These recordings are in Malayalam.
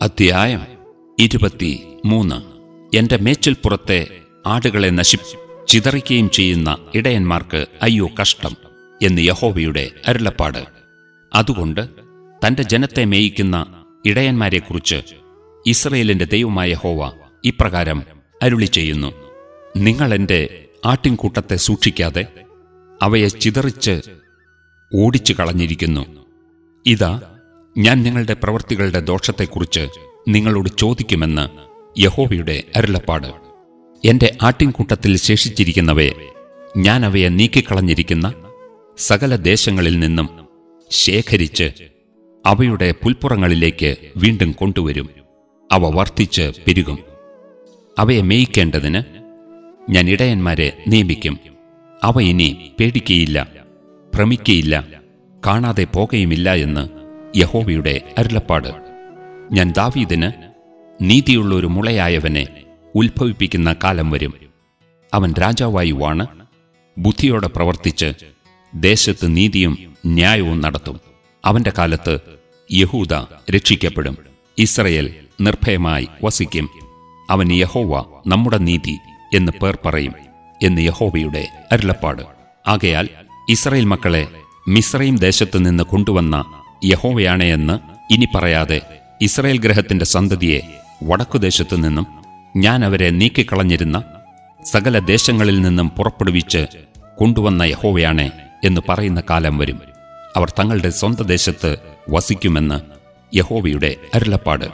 അധ്യായം ഇരുപത്തി മൂന്ന് എന്റെ മേച്ചിൽപ്പുറത്തെ ആടുകളെ നശി ചിതറിക്കുകയും ചെയ്യുന്ന ഇടയന്മാർക്ക് അയ്യോ കഷ്ടം എന്ന് യഹോവയുടെ അരുളപ്പാട് അതുകൊണ്ട് തന്റെ ജനത്തെ മേയിക്കുന്ന ഇടയന്മാരെക്കുറിച്ച് ഇസ്രയേലിന്റെ ദൈവമായ യഹോവ ഇപ്രകാരം അരുളി ചെയ്യുന്നു നിങ്ങൾ എന്റെ ആട്ടിൻകൂട്ടത്തെ സൂക്ഷിക്കാതെ അവയെ ചിതറിച്ച് ഓടിച്ചു കളഞ്ഞിരിക്കുന്നു ഇതാ ഞാൻ നിങ്ങളുടെ പ്രവൃത്തികളുടെ ദോഷത്തെക്കുറിച്ച് നിങ്ങളോട് ചോദിക്കുമെന്ന് യഹോവയുടെ അരുളപ്പാട് എന്റെ ആട്ടിൻകൂട്ടത്തിൽ ശേഷിച്ചിരിക്കുന്നവയെ ഞാൻ അവയെ നീക്കിക്കളഞ്ഞിരിക്കുന്ന സകല ദേശങ്ങളിൽ നിന്നും ശേഖരിച്ച് അവയുടെ പുൽപ്പുറങ്ങളിലേക്ക് വീണ്ടും കൊണ്ടുവരും അവ വർദ്ധിച്ച് പെരുകും അവയെ മേയിക്കേണ്ടതിന് ഞാൻ ഇടയന്മാരെ നിയമിക്കും അവ ഇനി പേടിക്കയില്ല ഭ്രമിക്കയില്ല കാണാതെ പോകുകയുമില്ല എന്ന് യഹോവയുടെ അരുളപ്പാട് ഞാൻ ദാവീദിന് നീതിയുള്ള ഒരു മുളയായവനെ ഉത്ഭവിപ്പിക്കുന്ന കാലം വരും അവൻ രാജാവായി വാണ് ബുദ്ധിയോടെ പ്രവർത്തിച്ച് ദേശത്ത് നീതിയും ന്യായവും നടത്തും അവന്റെ കാലത്ത് യഹൂദ രക്ഷിക്കപ്പെടും ഇസ്രയേൽ നിർഭയമായി വസിക്കും അവൻ യഹോവ നമ്മുടെ നീതി എന്ന് പേർ പറയും എന്ന് യഹോവയുടെ അരുളപ്പാട് ആകയാൽ ഇസ്രയേൽ മക്കളെ മിസ്രൈം ദേശത്ത് നിന്ന് കൊണ്ടുവന്ന യഹോവയാണ് എന്ന് ഇനി പറയാതെ ഇസ്രയേൽ ഗ്രഹത്തിന്റെ സന്തതിയെ വടക്കുദേശത്തു നിന്നും ഞാൻ അവരെ നീക്കിക്കളഞ്ഞിരുന്ന സകല ദേശങ്ങളിൽ നിന്നും പുറപ്പെടുവിച്ച് കൊണ്ടുവന്ന യഹോവയാണ് എന്ന് പറയുന്ന കാലം വരും അവർ തങ്ങളുടെ സ്വന്തം ദേശത്ത് വസിക്കുമെന്ന് യഹോവയുടെ അരുളപ്പാട്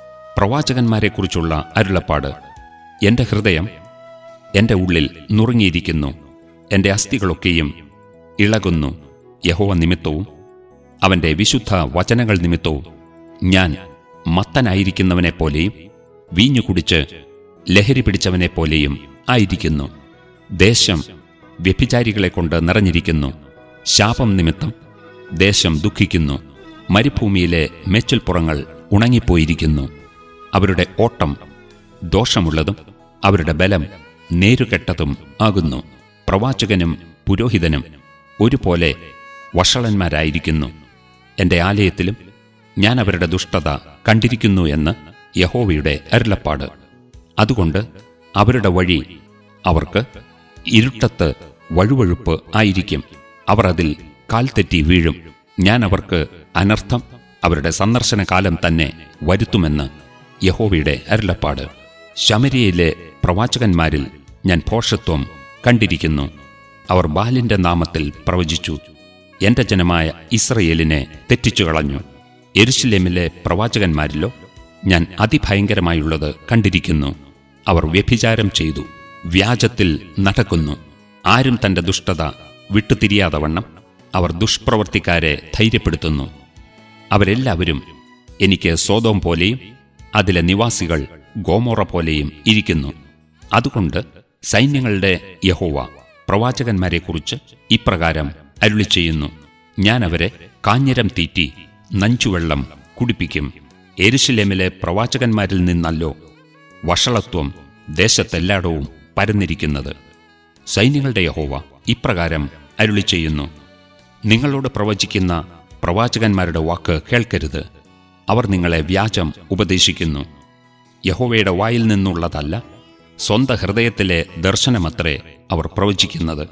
പ്രവാചകന്മാരെക്കുറിച്ചുള്ള അരുളപ്പാട് എന്റെ ഹൃദയം എന്റെ ഉള്ളിൽ നുറുങ്ങിയിരിക്കുന്നു എന്റെ അസ്ഥികളൊക്കെയും ഇളകുന്നു യഹോവ നിമിത്തവും അവന്റെ വിശുദ്ധ വചനങ്ങൾ നിമിത്തവും ഞാൻ മത്തനായിരിക്കുന്നവനെ പോലെയും വീഞ്ഞു കുടിച്ച് ലഹരി പിടിച്ചവനെ പോലെയും ആയിരിക്കുന്നു ദേശം വ്യഭിചാരികളെ കൊണ്ട് നിറഞ്ഞിരിക്കുന്നു ശാപം നിമിത്തം ദേശം ദുഃഖിക്കുന്നു മരുഭൂമിയിലെ മേച്ചിൽപ്പുറങ്ങൾ ഉണങ്ങിപ്പോയിരിക്കുന്നു അവരുടെ ഓട്ടം ദോഷമുള്ളതും അവരുടെ ബലം നേരുകെട്ടതും ആകുന്നു പ്രവാചകനും പുരോഹിതനും ഒരുപോലെ വഷളന്മാരായിരിക്കുന്നു എന്റെ ആലയത്തിലും ഞാൻ അവരുടെ ദുഷ്ടത കണ്ടിരിക്കുന്നു എന്ന് യഹോവയുടെ അരുളപ്പാട് അതുകൊണ്ട് അവരുടെ വഴി അവർക്ക് ഇരുട്ടത്ത് വഴുവഴുപ്പ് ആയിരിക്കും അവർ അതിൽ കാൽ തെറ്റി വീഴും ഞാൻ അവർക്ക് അനർത്ഥം അവരുടെ സന്ദർശന കാലം തന്നെ വരുത്തുമെന്ന് യഹോവയുടെ അരുളപ്പാട് ശമരിയയിലെ പ്രവാചകന്മാരിൽ ഞാൻ ഭോഷത്വം കണ്ടിരിക്കുന്നു അവർ ബാലിന്റെ നാമത്തിൽ പ്രവചിച്ചു എന്റെ ജനമായ ഇസ്രയേലിനെ തെറ്റിച്ചു കളഞ്ഞു എരുശലേമിലെ പ്രവാചകന്മാരിലോ ഞാൻ അതിഭയങ്കരമായുള്ളത് കണ്ടിരിക്കുന്നു അവർ വ്യഭിചാരം ചെയ്തു വ്യാജത്തിൽ നടക്കുന്നു ആരും തന്റെ ദുഷ്ടത വിട്ടുതിരിയാതെ വണ്ണം അവർ ദുഷ്പ്രവർത്തിക്കാരെ ധൈര്യപ്പെടുത്തുന്നു അവരെല്ലാവരും എനിക്ക് സ്വതം പോലെയും അതിലെ നിവാസികൾ ഗോമോറ പോലെയും ഇരിക്കുന്നു അതുകൊണ്ട് സൈന്യങ്ങളുടെ യഹോവ പ്രവാചകന്മാരെക്കുറിച്ച് ഇപ്രകാരം അരുളി ചെയ്യുന്നു ഞാൻ അവരെ കാഞ്ഞിരം തീറ്റി നഞ്ചുവെള്ളം കുടിപ്പിക്കും എരുശലേമിലെ പ്രവാചകന്മാരിൽ നിന്നല്ലോ വഷളത്വം ദേശത്തെല്ലായിടവും പരന്നിരിക്കുന്നത് സൈന്യങ്ങളുടെ യഹോവ ഇപ്രകാരം അരുളി ചെയ്യുന്നു നിങ്ങളോട് പ്രവചിക്കുന്ന പ്രവാചകന്മാരുടെ വാക്ക് കേൾക്കരുത് അവർ നിങ്ങളെ വ്യാജം ഉപദേശിക്കുന്നു യഹോവയുടെ വായിൽ നിന്നുള്ളതല്ല സ്വന്ത ഹൃദയത്തിലെ ദർശനമത്രേ അവർ പ്രവചിക്കുന്നത്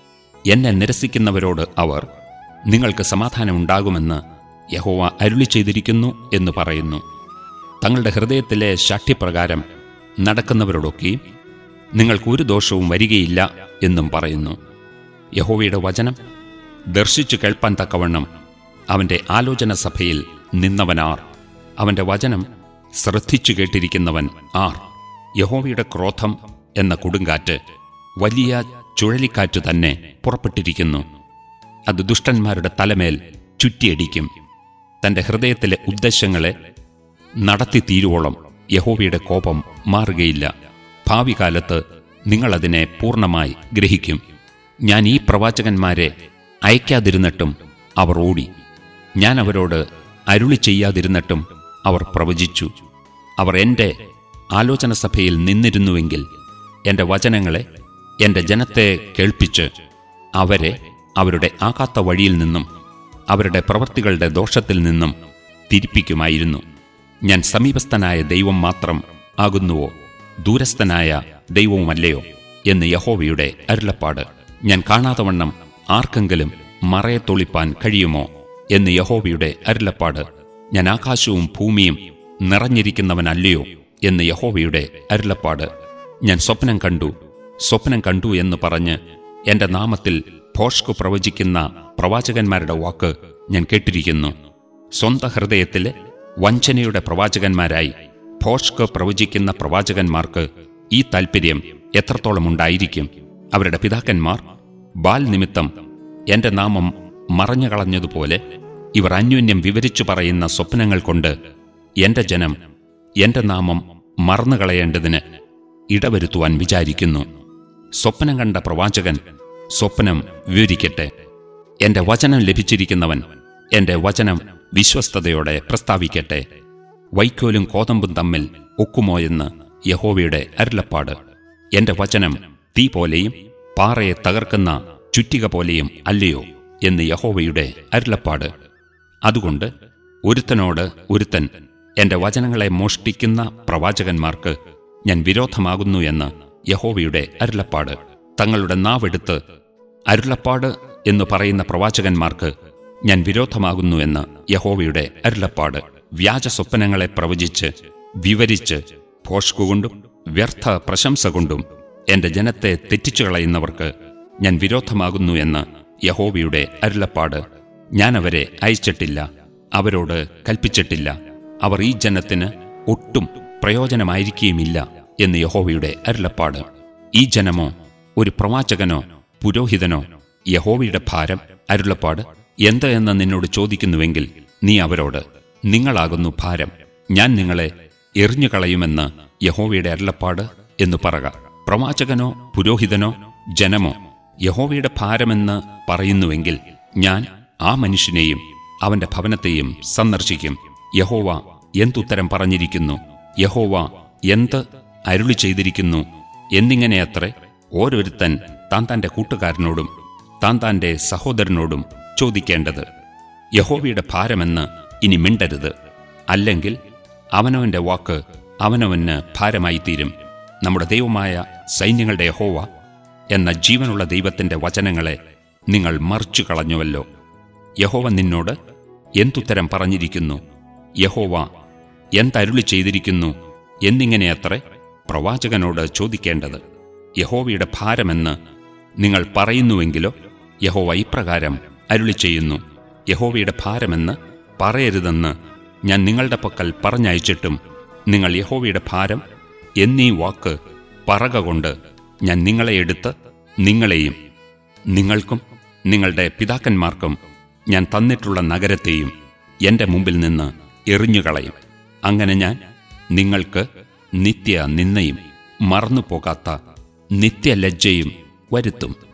എന്നെ നിരസിക്കുന്നവരോട് അവർ നിങ്ങൾക്ക് സമാധാനമുണ്ടാകുമെന്ന് യഹോവ അരുളി ചെയ്തിരിക്കുന്നു എന്ന് പറയുന്നു തങ്ങളുടെ ഹൃദയത്തിലെ ശാഠ്യപ്രകാരം നടക്കുന്നവരോടൊക്കെയും നിങ്ങൾക്ക് ഒരു ദോഷവും വരികയില്ല എന്നും പറയുന്നു യഹോവയുടെ വചനം ദർശിച്ചു കേൾപ്പാൻ തക്കവണ്ണം അവന്റെ ആലോചന സഭയിൽ നിന്നവനാർ അവന്റെ വചനം ശ്രദ്ധിച്ചു കേട്ടിരിക്കുന്നവൻ ആർ യഹോവയുടെ ക്രോധം എന്ന കൊടുങ്കാറ്റ് വലിയ ചുഴലിക്കാറ്റ് തന്നെ പുറപ്പെട്ടിരിക്കുന്നു അത് ദുഷ്ടന്മാരുടെ തലമേൽ ചുറ്റിയടിക്കും തന്റെ ഹൃദയത്തിലെ ഉദ്ദേശങ്ങളെ നടത്തി തീരുവോളം യഹോവയുടെ കോപം മാറുകയില്ല ഭാവി കാലത്ത് നിങ്ങളതിനെ പൂർണ്ണമായി ഗ്രഹിക്കും ഞാൻ ഈ പ്രവാചകന്മാരെ അയക്കാതിരുന്നിട്ടും അവർ ഓടി ഞാൻ അവരോട് അരുളി ചെയ്യാതിരുന്നിട്ടും അവർ പ്രവചിച്ചു അവർ എൻ്റെ ആലോചന സഭയിൽ നിന്നിരുന്നുവെങ്കിൽ എൻ്റെ വചനങ്ങളെ എൻ്റെ ജനത്തെ കേൾപ്പിച്ച് അവരെ അവരുടെ ആകാത്ത വഴിയിൽ നിന്നും അവരുടെ പ്രവൃത്തികളുടെ ദോഷത്തിൽ നിന്നും തിരിപ്പിക്കുമായിരുന്നു ഞാൻ സമീപസ്ഥനായ ദൈവം മാത്രം ആകുന്നുവോ ദൂരസ്ഥനായ ദൈവവുമല്ലയോ എന്ന് യഹോവയുടെ അരുളപ്പാട് ഞാൻ കാണാതെ വണ്ണം ആർക്കെങ്കിലും മറയെ തൊളിപ്പാൻ കഴിയുമോ എന്ന് യഹോവയുടെ അരുളപ്പാട് ഞാൻ ആകാശവും ഭൂമിയും നിറഞ്ഞിരിക്കുന്നവനല്ലയോ എന്ന് യഹോവയുടെ അരുളപ്പാട് ഞാൻ സ്വപ്നം കണ്ടു സ്വപ്നം കണ്ടു എന്ന് പറഞ്ഞ് എന്റെ നാമത്തിൽ ഭോഷ്കു പ്രവചിക്കുന്ന പ്രവാചകന്മാരുടെ വാക്ക് ഞാൻ കേട്ടിരിക്കുന്നു സ്വന്ത ഹൃദയത്തിലെ വഞ്ചനയുടെ പ്രവാചകന്മാരായി ഭോഷ്ക് പ്രവചിക്കുന്ന പ്രവാചകന്മാർക്ക് ഈ താൽപ്പര്യം എത്രത്തോളം ഉണ്ടായിരിക്കും അവരുടെ പിതാക്കന്മാർ ബാൽ നിമിത്തം എന്റെ നാമം മറഞ്ഞു കളഞ്ഞതുപോലെ ഇവർ അന്യോന്യം വിവരിച്ചു പറയുന്ന സ്വപ്നങ്ങൾ കൊണ്ട് എന്റെ ജനം എന്റെ നാമം മറന്നുകളയേണ്ടതിന് ഇടവരുത്തുവാൻ വിചാരിക്കുന്നു സ്വപ്നം കണ്ട പ്രവാചകൻ സ്വപ്നം വിവരിക്കട്ടെ എന്റെ വചനം ലഭിച്ചിരിക്കുന്നവൻ എന്റെ വചനം വിശ്വസ്തയോടെ പ്രസ്താവിക്കട്ടെ വൈക്കോലും കോതമ്പും തമ്മിൽ ഒക്കുമോ എന്ന് യഹോവയുടെ അരുളപ്പാട് എന്റെ വചനം തീ പോലെയും പാറയെ തകർക്കുന്ന ചുറ്റിക പോലെയും അല്ലയോ എന്ന് യഹോവയുടെ അരുളപ്പാട് അതുകൊണ്ട് ഒരുത്തനോട് ഒരുത്തൻ എന്റെ വചനങ്ങളെ മോഷ്ടിക്കുന്ന പ്രവാചകന്മാർക്ക് ഞാൻ വിരോധമാകുന്നു എന്ന് യഹോവയുടെ അരുളപ്പാട് തങ്ങളുടെ നാവെടുത്ത് അരുളപ്പാട് എന്ന് പറയുന്ന പ്രവാചകന്മാർക്ക് ഞാൻ വിരോധമാകുന്നു എന്ന് യഹോവയുടെ അരുളപ്പാട് വ്യാജ സ്വപ്നങ്ങളെ പ്രവചിച്ച് വിവരിച്ച് ഭോഷ്കുകൊണ്ടും വ്യർത്ഥ പ്രശംസ കൊണ്ടും എന്റെ ജനത്തെ തെറ്റിച്ചു കളയുന്നവർക്ക് ഞാൻ വിരോധമാകുന്നു എന്ന് യഹോവയുടെ അരുളപ്പാട് ഞാൻ അവരെ അയച്ചിട്ടില്ല അവരോട് കൽപ്പിച്ചിട്ടില്ല അവർ ഈ ജനത്തിന് ഒട്ടും പ്രയോജനമായിരിക്കുകയുമില്ല എന്ന് യഹോവയുടെ അരുളപ്പാട് ഈ ജനമോ ഒരു പ്രവാചകനോ പുരോഹിതനോ യഹോവയുടെ ഭാരം അരുളപ്പാട് എന്ത് എന്ന് നിന്നോട് ചോദിക്കുന്നുവെങ്കിൽ നീ അവരോട് നിങ്ങളാകുന്നു ഭാരം ഞാൻ നിങ്ങളെ എറിഞ്ഞുകളയുമെന്ന് യഹോവയുടെ അരുളപ്പാട് എന്ന് പറക പ്രവാചകനോ പുരോഹിതനോ ജനമോ യഹോവയുടെ ഭാരമെന്ന് പറയുന്നുവെങ്കിൽ ഞാൻ ആ മനുഷ്യനെയും അവന്റെ ഭവനത്തെയും സന്ദർശിക്കും യഹോവ എന്തുത്തരം പറഞ്ഞിരിക്കുന്നു യഹോവ എന്ത് അരുളി ചെയ്തിരിക്കുന്നു എന്നിങ്ങനെയത്രേ ഓരോരുത്തൻ താൻ തന്റെ കൂട്ടുകാരനോടും താൻ തന്റെ സഹോദരനോടും ചോദിക്കേണ്ടത് യഹോവയുടെ ഭാരമെന്ന് ഇനി മിണ്ടരുത് അല്ലെങ്കിൽ അവനവന്റെ വാക്ക് അവനവന് ഭാരമായിത്തീരും നമ്മുടെ ദൈവമായ സൈന്യങ്ങളുടെ യഹോവ എന്ന ജീവനുള്ള ദൈവത്തിന്റെ വചനങ്ങളെ നിങ്ങൾ മറിച്ചു കളഞ്ഞുവല്ലോ യഹോവ നിന്നോട് എന്തുത്തരം പറഞ്ഞിരിക്കുന്നു യഹോവ എന്തരുളി ചെയ്തിരിക്കുന്നു എന്നിങ്ങനെയത്രേ പ്രവാചകനോട് ചോദിക്കേണ്ടത് യഹോവയുടെ ഭാരമെന്ന് നിങ്ങൾ പറയുന്നുവെങ്കിലോ യഹോവ ഇപ്രകാരം അരുളി ചെയ്യുന്നു യഹോവയുടെ ഭാരമെന്ന് പറയരുതെന്ന് ഞാൻ നിങ്ങളുടെ പക്കൽ പറഞ്ഞയച്ചിട്ടും നിങ്ങൾ യഹോവയുടെ ഭാരം എന്നീ വാക്ക് പറക കൊണ്ട് ഞാൻ നിങ്ങളെ എടുത്ത് നിങ്ങളെയും നിങ്ങൾക്കും നിങ്ങളുടെ പിതാക്കന്മാർക്കും ഞാൻ തന്നിട്ടുള്ള നഗരത്തെയും എന്റെ മുമ്പിൽ നിന്ന് എറിഞ്ഞുകളയും അങ്ങനെ ഞാൻ നിങ്ങൾക്ക് നിത്യ നിന്നയും മറന്നുപോകാത്ത നിത്യലജ്ജയും വരുത്തും